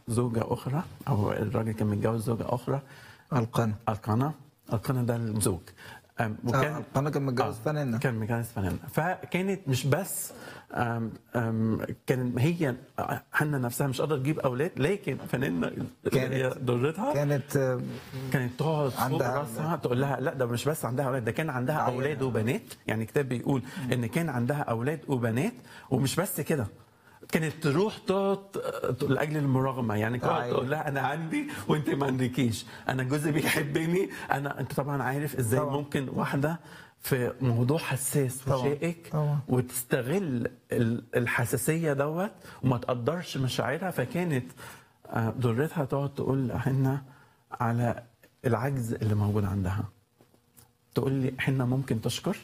زوجة أخرى أو الراجل كان متجوز زوجة أخرى القنا القنا القنا ده الزوج أم، آه، القنا كان متجوز فنانة كان متجوز فنانة فكانت مش بس أم، أم، كان هي حنا نفسها مش قادرة تجيب أولاد لكن فنانة كانت- هي ضرتها كانت آه، كانت تقعد فوق عندها راسها تقول لها لا ده مش بس عندها اولاد ده كان عندها عينة. اولاد وبنات يعني الكتاب بيقول ان كان عندها اولاد وبنات ومش بس كده كانت تروح تقعد لاجل المراغمه يعني تقعد عينة. تقول لها انا عندي وانت ما عندكيش انا جوزي بيحبني انا انت طبعا عارف ازاي طبعا. ممكن واحده في موضوع حساس طبعا. وشائك طبعا. وتستغل ال- الحساسيه دوت وما تقدرش مشاعرها فكانت آه، ضرتها تقعد تقول حنا على العجز اللي موجود عندها تقول لي حنا ممكن تشكر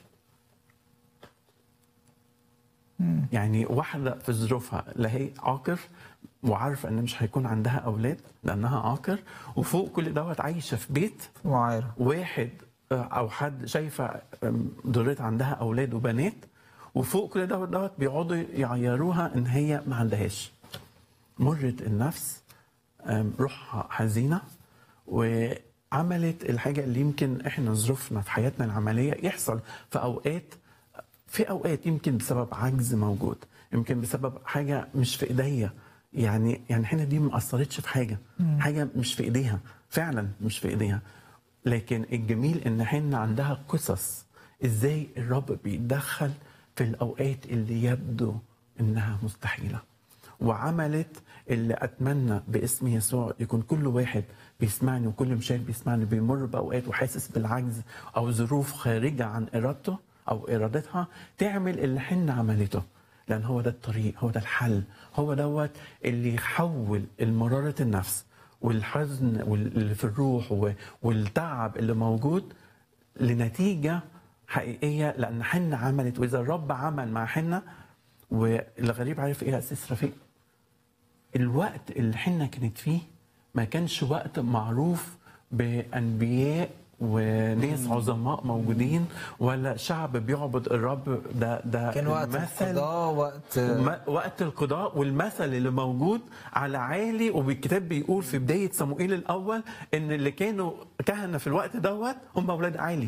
يعني واحدة في ظروفها لا هي عاقر وعارفة ان مش هيكون عندها اولاد لانها عاقر وفوق كل دوت عايشة في بيت معايرة واحد آه، او حد شايفه آم، ضرت عندها اولاد وبنات وفوق كل دوت دوت بيقعدوا يعيروها ان هي ما عندهاش مرت النفس آم، روحها حزينه وعملت الحاجه اللي يمكن احنا ظروفنا في حياتنا العمليه يحصل في اوقات في اوقات يمكن بسبب عجز موجود يمكن بسبب حاجه مش في ايديا يعني يعني حنا دي ما اثرتش في حاجه حاجه مش في ايديها فعلا مش في ايديها لكن الجميل ان حنا عندها قصص ازاي الرب بيتدخل في الاوقات اللي يبدو انها مستحيله وعملت اللي اتمنى باسم يسوع يكون كل واحد بيسمعني وكل مشاهد بيسمعني بيمر باوقات وحاسس بالعجز او ظروف خارجه عن ارادته او ارادتها تعمل اللي حنا عملته لان هو ده الطريق هو ده الحل هو دوت اللي يحول المراره النفس والحزن اللي في الروح و- والتعب اللي موجود لنتيجه حقيقيه لان حنا عملت واذا الرب عمل مع حنا والغريب عارف ايه يا اساس رفيق الوقت اللي حنا كانت فيه ما كانش وقت معروف بانبياء وناس عظماء موجودين ولا شعب بيعبد الرب ده ده كان وقت المثل القضاء وقت ما- وقت القضاء والمثل اللي موجود على عالي وبالكتاب بيقول في بدايه صموئيل الاول ان اللي كانوا كهنه في الوقت دوت هم اولاد عالي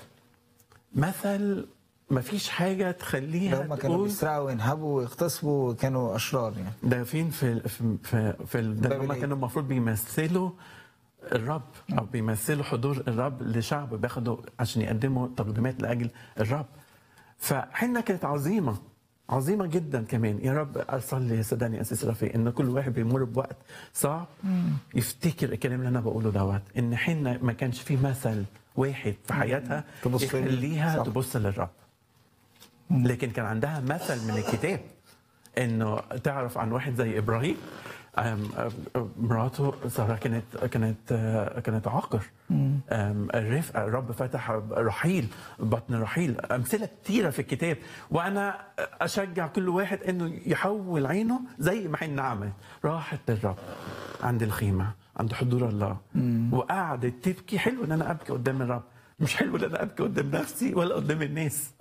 مثل ما فيش حاجه تخليها هم كانوا تقول بيسرقوا وينهبوا ويغتصبوا كانوا اشرار يعني ده فين في في في, في ال- ده باب هم العيد. كانوا المفروض بيمثلوا الرب او بيمثلوا حضور الرب لشعب بياخدوا عشان يقدموا تقديمات لاجل الرب فحنا كانت عظيمه عظيمه جدا كمان يا رب اصلي صدقني اساس رفيق ان كل واحد بيمر بوقت صعب يفتكر الكلام اللي انا بقوله دوت ان حنا ما كانش في مثل واحد في حياتها تبص ليه. يخليها صح. تبص للرب لكن كان عندها مثل من الكتاب انه تعرف عن واحد زي ابراهيم أم- أم- مراته ساره كانت كانت آه، كانت عاقر أم، الرفق الرب فتح رحيل بطن رحيل امثله كثيره في الكتاب وانا اشجع كل واحد انه يحول عينه زي ما حنا عملت راحت للرب عند الخيمه عند حضور الله وقعدت تبكي حلو ان انا ابكي قدام الرب مش حلو ان انا ابكي قدام نفسي ولا قدام الناس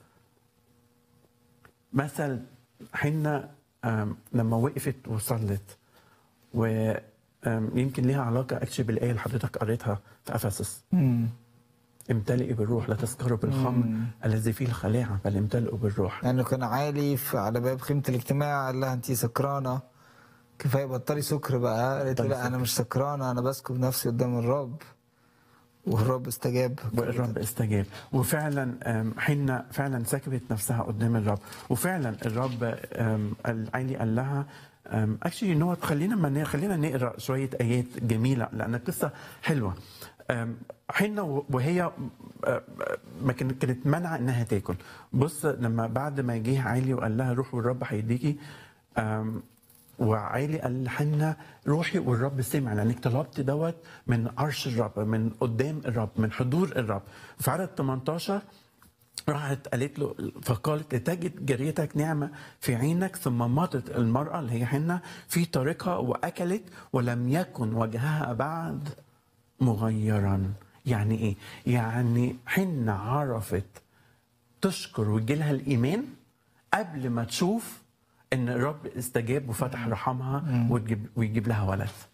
مثل حنا آم، لما وقفت وصلت ويمكن ليها علاقه اكشلي بالايه اللي حضرتك قريتها في افسس امتلئي بالروح لا تسكروا بالخمر الذي فيه الخلاعه بل امتلئوا بالروح لانه كان عالي في على باب خيمه الاجتماع قال لها انت سكرانه كفايه بطلي سكر بقى قالت له بطلي لا انا سكر. مش سكرانه انا بسكب نفسي قدام الرب والرب استجاب والرب استجاب وفعلا آم، حنا فعلا سكبت نفسها قدام الرب وفعلا الرب آم، العالي قال لها اكشلي ان هو خلينا ما خلينا نقرا شويه ايات جميله لان القصه حلوه آم، حنا وهي آه، ما كانت كانت منع انها تاكل بص لما بعد ما جه عالي وقال لها روح والرب هيديكي آم، وعالي قال لحنا روحي والرب سمع لانك طلبت دوت من عرش الرب من قدام الرب من حضور الرب في عدد 18 راحت قالت له فقالت لتجد جاريتك نعمه في عينك ثم مضت المراه اللي هي حنا في طريقها واكلت ولم يكن وجهها بعد مغيرا يعني ايه؟ يعني حنا عرفت تشكر ويجيلها الايمان قبل ما تشوف ان الرب استجاب وفتح رحمها وتجيب ويجيب لها ولد